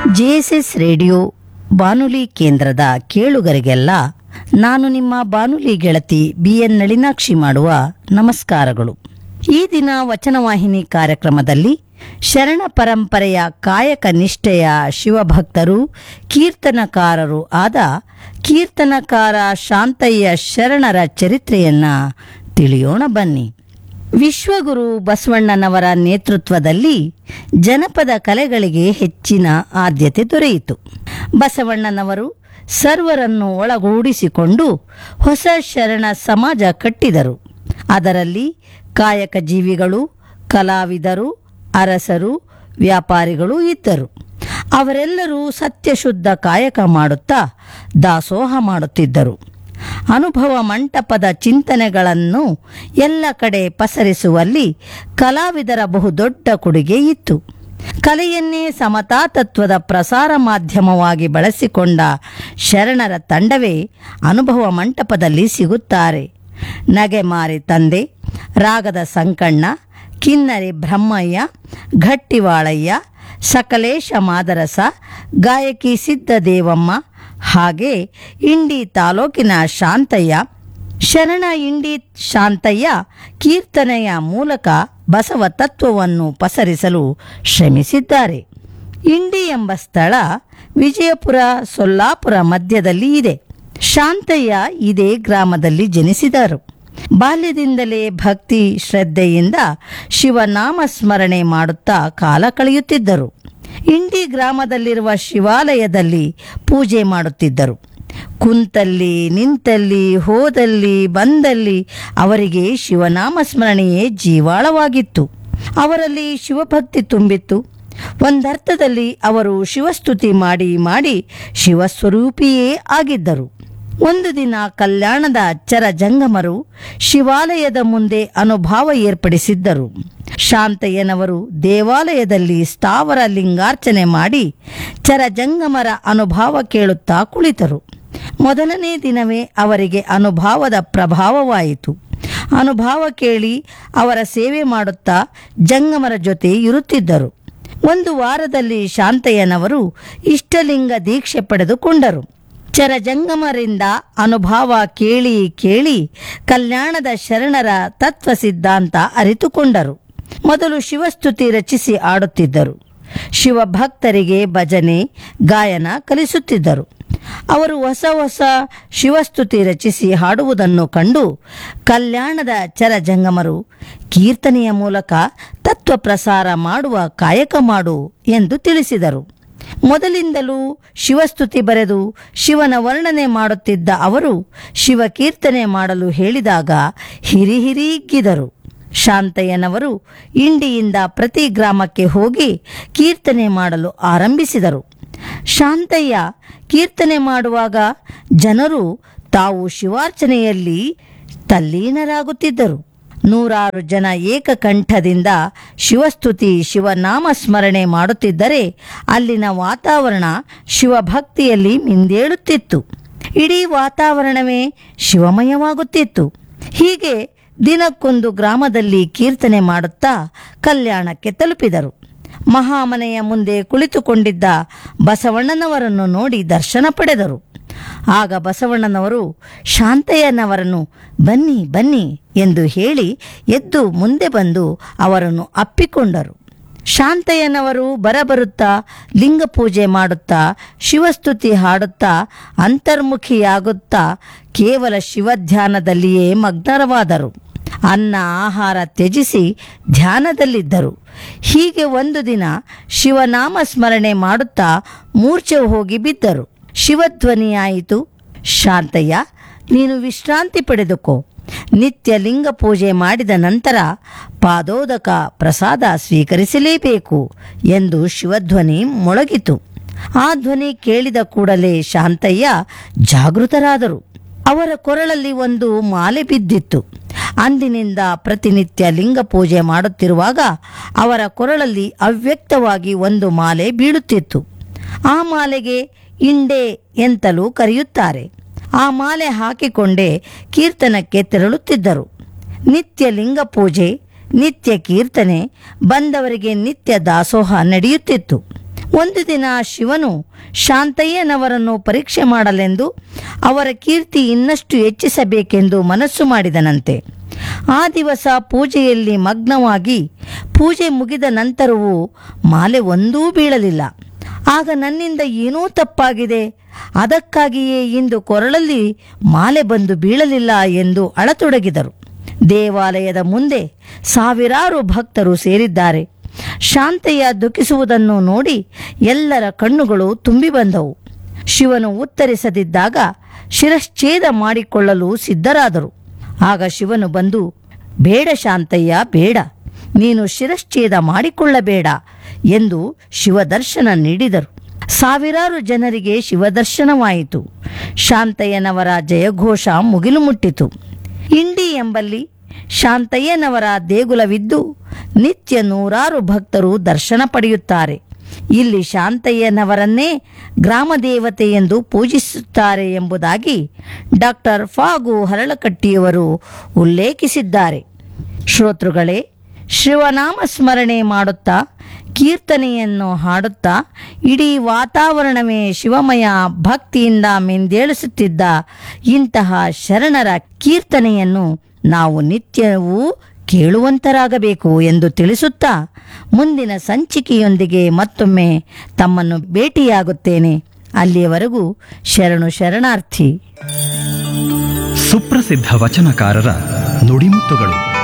JSS radio ಬಾನುಲಿ ಕೇಂದ್ರದ ಕೇಳುಗರಿಗೆಲ್ಲ ನಾನು ನಿಮ್ಮ ಬಾನುಲಿ ಗೆಳತಿ ಬಿಎನ್ ನಳಿನಾಕ್ಷಿ ಮಾಡುವ ನಮಸ್ಕಾರಗಳು ಈ ದಿನ ವಚನವಾಹಿನಿ ಕಾರ್ಯಕ್ರಮದಲ್ಲಿ ಶರಣ ಪರಂಪರೆಯ ಕಾಯಕ ನಿಷ್ಠೆಯ ಶಿವಭಕ್ತರು ಕೀರ್ತನಕಾರರು ಆದ ಕೀರ್ತನಕಾರ ಶಾಂತಯ್ಯ ಶರಣರ ಚರಿತ್ರೆಯನ್ನ ತಿಳಿಯೋಣ ಬನ್ನಿ ವಿಶ್ವಗುರು ಬಸವಣ್ಣನವರ ನೇತೃತ್ವದಲ್ಲಿ ಜನಪದ ಕಲೆಗಳಿಗೆ ಹೆಚ್ಚಿನ ಆದ್ಯತೆ ದೊರೆಯಿತು ಬಸವಣ್ಣನವರು ಸರ್ವರನ್ನು ಒಳಗೂಡಿಸಿಕೊಂಡು ಹೊಸ ಶರಣ ಸಮಾಜ ಕಟ್ಟಿದರು ಅದರಲ್ಲಿ ಕಾಯಕ ಜೀವಿಗಳು ಕಲಾವಿದರು ಅರಸರು ವ್ಯಾಪಾರಿಗಳು ಇದ್ದರು ಅವರೆಲ್ಲರೂ ಸತ್ಯಶುದ್ಧ ಕಾಯಕ ಮಾಡುತ್ತಾ ದಾಸೋಹ ಮಾಡುತ್ತಿದ್ದರು ಅನುಭವ ಮಂಟಪದ ಚಿಂತನೆಗಳನ್ನು ಎಲ್ಲ ಕಡೆ ಪಸರಿಸುವಲ್ಲಿ ಕಲಾವಿದರ ಬಹುದೊಡ್ಡ ಕೊಡುಗೆ ಇತ್ತು ಕಲೆಯನ್ನೇ ಸಮತಾ ತತ್ವದ ಪ್ರಸಾರ ಮಾಧ್ಯಮವಾಗಿ ಬಳಸಿಕೊಂಡ ಶರಣರ ತಂಡವೇ ಅನುಭವ ಮಂಟಪದಲ್ಲಿ ಸಿಗುತ್ತಾರೆ ನಗೆಮಾರಿ ತಂದೆ ರಾಗದ ಸಂಕಣ್ಣ ಕಿನ್ನರಿ ಬ್ರಹ್ಮಯ್ಯ ಘಟ್ಟಿವಾಳಯ್ಯ ಸಕಲೇಶ ಮಾದರಸ ಗಾಯಕಿ ಸಿದ್ಧದೇವಮ್ಮ ಹಾಗೆ ಇಂಡಿ ತಾಲೂಕಿನ ಶಾಂತಯ್ಯ ಶರಣ ಇಂಡಿ ಶಾಂತಯ್ಯ ಕೀರ್ತನೆಯ ಮೂಲಕ ಬಸವ ತತ್ವವನ್ನು ಪಸರಿಸಲು ಶ್ರಮಿಸಿದ್ದಾರೆ ಇಂಡಿ ಎಂಬ ಸ್ಥಳ ವಿಜಯಪುರ ಸೊಲ್ಲಾಪುರ ಮಧ್ಯದಲ್ಲಿ ಇದೆ ಶಾಂತಯ್ಯ ಇದೇ ಗ್ರಾಮದಲ್ಲಿ ಜನಿಸಿದರು ಬಾಲ್ಯದಿಂದಲೇ ಭಕ್ತಿ ಶ್ರದ್ಧೆಯಿಂದ ಶಿವನಾಮ ಸ್ಮರಣೆ ಮಾಡುತ್ತಾ ಕಾಲ ಕಳೆಯುತ್ತಿದ್ದರು ಇಂಡಿ ಗ್ರಾಮದಲ್ಲಿರುವ ಶಿವಾಲಯದಲ್ಲಿ ಪೂಜೆ ಮಾಡುತ್ತಿದ್ದರು ಕುಂತಲ್ಲಿ ನಿಂತಲ್ಲಿ ಹೋದಲ್ಲಿ ಬಂದಲ್ಲಿ ಅವರಿಗೆ ಶಿವನಾಮ ಸ್ಮರಣೆಯೇ ಜೀವಾಳವಾಗಿತ್ತು ಅವರಲ್ಲಿ ಶಿವಭಕ್ತಿ ತುಂಬಿತ್ತು ಒಂದರ್ಥದಲ್ಲಿ ಅವರು ಶಿವಸ್ತುತಿ ಮಾಡಿ ಮಾಡಿ ಶಿವಸ್ವರೂಪಿಯೇ ಆಗಿದ್ದರು ಒಂದು ದಿನ ಕಲ್ಯಾಣದ ಅಚ್ಚರ ಜಂಗಮರು ಶಿವಾಲಯದ ಮುಂದೆ ಅನುಭಾವ ಏರ್ಪಡಿಸಿದ್ದರು ಶಾಂತಯ್ಯನವರು ದೇವಾಲಯದಲ್ಲಿ ಸ್ಥಾವರ ಲಿಂಗಾರ್ಚನೆ ಮಾಡಿ ಚರಜಂಗಮರ ಅನುಭಾವ ಕೇಳುತ್ತಾ ಕುಳಿತರು ಮೊದಲನೇ ದಿನವೇ ಅವರಿಗೆ ಅನುಭಾವದ ಪ್ರಭಾವವಾಯಿತು ಅನುಭಾವ ಕೇಳಿ ಅವರ ಸೇವೆ ಮಾಡುತ್ತಾ ಜಂಗಮರ ಜೊತೆ ಇರುತ್ತಿದ್ದರು ಒಂದು ವಾರದಲ್ಲಿ ಶಾಂತಯ್ಯನವರು ಇಷ್ಟಲಿಂಗ ದೀಕ್ಷೆ ಪಡೆದುಕೊಂಡರು ಚರಜಂಗಮರಿಂದ ಅನುಭಾವ ಕೇಳಿ ಕೇಳಿ ಕಲ್ಯಾಣದ ಶರಣರ ತತ್ವ ಸಿದ್ಧಾಂತ ಅರಿತುಕೊಂಡರು ಮೊದಲು ಶಿವಸ್ತುತಿ ರಚಿಸಿ ಆಡುತ್ತಿದ್ದರು ಶಿವಭಕ್ತರಿಗೆ ಭಜನೆ ಗಾಯನ ಕಲಿಸುತ್ತಿದ್ದರು ಅವರು ಹೊಸ ಹೊಸ ಶಿವಸ್ತುತಿ ರಚಿಸಿ ಹಾಡುವುದನ್ನು ಕಂಡು ಕಲ್ಯಾಣದ ಚರಜಂಗಮರು ಕೀರ್ತನೆಯ ಮೂಲಕ ತತ್ವ ಪ್ರಸಾರ ಮಾಡುವ ಕಾಯಕ ಮಾಡು ಎಂದು ತಿಳಿಸಿದರು ಮೊದಲಿಂದಲೂ ಶಿವಸ್ತುತಿ ಬರೆದು ಶಿವನ ವರ್ಣನೆ ಮಾಡುತ್ತಿದ್ದ ಅವರು ಶಿವಕೀರ್ತನೆ ಮಾಡಲು ಹೇಳಿದಾಗ ಹಿರಿ ಹಿರಿಗಿದ್ದರು ಶಾಂತಯ್ಯನವರು ಇಂಡಿಯಿಂದ ಪ್ರತಿ ಗ್ರಾಮಕ್ಕೆ ಹೋಗಿ ಕೀರ್ತನೆ ಮಾಡಲು ಆರಂಭಿಸಿದರು ಶಾಂತಯ್ಯ ಕೀರ್ತನೆ ಮಾಡುವಾಗ ಜನರು ತಾವು ಶಿವಾರ್ಚನೆಯಲ್ಲಿ ತಲ್ಲೀನರಾಗುತ್ತಿದ್ದರು ನೂರಾರು ಜನ ಏಕಕಂಠದಿಂದ ಶಿವಸ್ತುತಿ ಶಿವನಾಮ ಸ್ಮರಣೆ ಮಾಡುತ್ತಿದ್ದರೆ ಅಲ್ಲಿನ ವಾತಾವರಣ ಶಿವಭಕ್ತಿಯಲ್ಲಿ ಮಿಂದೇಳುತ್ತಿತ್ತು ಇಡೀ ವಾತಾವರಣವೇ ಶಿವಮಯವಾಗುತ್ತಿತ್ತು ಹೀಗೆ ದಿನಕ್ಕೊಂದು ಗ್ರಾಮದಲ್ಲಿ ಕೀರ್ತನೆ ಮಾಡುತ್ತಾ ಕಲ್ಯಾಣಕ್ಕೆ ತಲುಪಿದರು ಮಹಾಮನೆಯ ಮುಂದೆ ಕುಳಿತುಕೊಂಡಿದ್ದ ಬಸವಣ್ಣನವರನ್ನು ನೋಡಿ ದರ್ಶನ ಪಡೆದರು ಆಗ ಬಸವಣ್ಣನವರು ಶಾಂತಯ್ಯನವರನ್ನು ಬನ್ನಿ ಬನ್ನಿ ಎಂದು ಹೇಳಿ ಎದ್ದು ಮುಂದೆ ಬಂದು ಅವರನ್ನು ಅಪ್ಪಿಕೊಂಡರು ಶಾಂತಯ್ಯನವರು ಬರಬರುತ್ತಾ ಲಿಂಗ ಪೂಜೆ ಮಾಡುತ್ತಾ ಶಿವಸ್ತುತಿ ಹಾಡುತ್ತಾ ಅಂತರ್ಮುಖಿಯಾಗುತ್ತಾ ಕೇವಲ ಶಿವಧ್ಯಾನದಲ್ಲಿಯೇ ಮಗ್ನರವಾದರು ಅನ್ನ ಆಹಾರ ತ್ಯಜಿಸಿ ಧ್ಯಾನದಲ್ಲಿದ್ದರು ಹೀಗೆ ಒಂದು ದಿನ ಶಿವನಾಮ ಸ್ಮರಣೆ ಮಾಡುತ್ತಾ ಮೂರ್ಛೆ ಹೋಗಿ ಬಿದ್ದರು ಶಿವಧ್ವನಿಯಾಯಿತು ಶಾಂತಯ್ಯ ನೀನು ವಿಶ್ರಾಂತಿ ಪಡೆದುಕೋ ನಿತ್ಯ ಲಿಂಗ ಪೂಜೆ ಮಾಡಿದ ನಂತರ ಪಾದೋದಕ ಪ್ರಸಾದ ಸ್ವೀಕರಿಸಲೇಬೇಕು ಎಂದು ಶಿವಧ್ವನಿ ಮೊಳಗಿತು ಆ ಧ್ವನಿ ಕೇಳಿದ ಕೂಡಲೇ ಶಾಂತಯ್ಯ ಜಾಗೃತರಾದರು ಅವರ ಕೊರಳಲ್ಲಿ ಒಂದು ಮಾಲೆ ಬಿದ್ದಿತ್ತು ಅಂದಿನಿಂದ ಪ್ರತಿನಿತ್ಯ ಲಿಂಗ ಪೂಜೆ ಮಾಡುತ್ತಿರುವಾಗ ಅವರ ಕೊರಳಲ್ಲಿ ಅವ್ಯಕ್ತವಾಗಿ ಒಂದು ಮಾಲೆ ಬೀಳುತ್ತಿತ್ತು ಆ ಮಾಲೆಗೆ ಇಂಡೆ ಎಂತಲೂ ಕರೆಯುತ್ತಾರೆ ಆ ಮಾಲೆ ಹಾಕಿಕೊಂಡೇ ಕೀರ್ತನಕ್ಕೆ ತೆರಳುತ್ತಿದ್ದರು ನಿತ್ಯ ಲಿಂಗ ಪೂಜೆ ನಿತ್ಯ ಕೀರ್ತನೆ ಬಂದವರಿಗೆ ನಿತ್ಯ ದಾಸೋಹ ನಡೆಯುತ್ತಿತ್ತು ಒಂದು ದಿನ ಶಿವನು ಶಾಂತಯ್ಯನವರನ್ನು ಪರೀಕ್ಷೆ ಮಾಡಲೆಂದು ಅವರ ಕೀರ್ತಿ ಇನ್ನಷ್ಟು ಹೆಚ್ಚಿಸಬೇಕೆಂದು ಮನಸ್ಸು ಮಾಡಿದನಂತೆ ಆ ದಿವಸ ಪೂಜೆಯಲ್ಲಿ ಮಗ್ನವಾಗಿ ಪೂಜೆ ಮುಗಿದ ನಂತರವೂ ಮಾಲೆ ಒಂದೂ ಬೀಳಲಿಲ್ಲ ಆಗ ನನ್ನಿಂದ ಏನೂ ತಪ್ಪಾಗಿದೆ ಅದಕ್ಕಾಗಿಯೇ ಇಂದು ಕೊರಳಲ್ಲಿ ಮಾಲೆ ಬಂದು ಬೀಳಲಿಲ್ಲ ಎಂದು ಅಳತೊಡಗಿದರು ದೇವಾಲಯದ ಮುಂದೆ ಸಾವಿರಾರು ಭಕ್ತರು ಸೇರಿದ್ದಾರೆ ಶಾಂತಯ್ಯ ದುಃಖಿಸುವುದನ್ನು ನೋಡಿ ಎಲ್ಲರ ಕಣ್ಣುಗಳು ತುಂಬಿ ಬಂದವು ಶಿವನು ಉತ್ತರಿಸದಿದ್ದಾಗ ಶಿರಶ್ಛೇದ ಮಾಡಿಕೊಳ್ಳಲು ಸಿದ್ಧರಾದರು ಆಗ ಶಿವನು ಬಂದು ಬೇಡ ಶಾಂತಯ್ಯ ಬೇಡ ನೀನು ಶಿರಶ್ಛೇದ ಮಾಡಿಕೊಳ್ಳಬೇಡ ಎಂದು ಶಿವದರ್ಶನ ನೀಡಿದರು ಸಾವಿರಾರು ಜನರಿಗೆ ಶಿವದರ್ಶನವಾಯಿತು ಶಾಂತಯ್ಯನವರ ಜಯಘೋಷ ಮುಗಿಲು ಮುಟ್ಟಿತು ಇಂಡಿ ಎಂಬಲ್ಲಿ ಶಾಂತಯ್ಯನವರ ದೇಗುಲವಿದ್ದು ನಿತ್ಯ ನೂರಾರು ಭಕ್ತರು ದರ್ಶನ ಪಡೆಯುತ್ತಾರೆ ಇಲ್ಲಿ ಶಾಂತಯ್ಯನವರನ್ನೇ ಗ್ರಾಮ ದೇವತೆ ಎಂದು ಪೂಜಿಸುತ್ತಾರೆ ಎಂಬುದಾಗಿ ಡಾಕ್ಟರ್ ಫಾಗು ಹರಳಕಟ್ಟಿಯವರು ಉಲ್ಲೇಖಿಸಿದ್ದಾರೆ ಶ್ರೋತೃಗಳೇ ಶಿವನಾಮ ಸ್ಮರಣೆ ಮಾಡುತ್ತಾ ಕೀರ್ತನೆಯನ್ನು ಹಾಡುತ್ತಾ ಇಡೀ ವಾತಾವರಣವೇ ಶಿವಮಯ ಭಕ್ತಿಯಿಂದ ಮಿಂದೇಳಿಸುತ್ತಿದ್ದ ಇಂತಹ ಶರಣರ ಕೀರ್ತನೆಯನ್ನು ನಾವು ನಿತ್ಯವೂ ಕೇಳುವಂತರಾಗಬೇಕು ಎಂದು ತಿಳಿಸುತ್ತಾ ಮುಂದಿನ ಸಂಚಿಕೆಯೊಂದಿಗೆ ಮತ್ತೊಮ್ಮೆ ತಮ್ಮನ್ನು ಭೇಟಿಯಾಗುತ್ತೇನೆ ಅಲ್ಲಿಯವರೆಗೂ ಶರಣು ಶರಣಾರ್ಥಿ ಸುಪ್ರಸಿದ್ಧ ವಚನಕಾರರ ನುಡಿಮುತ್ತುಗಳು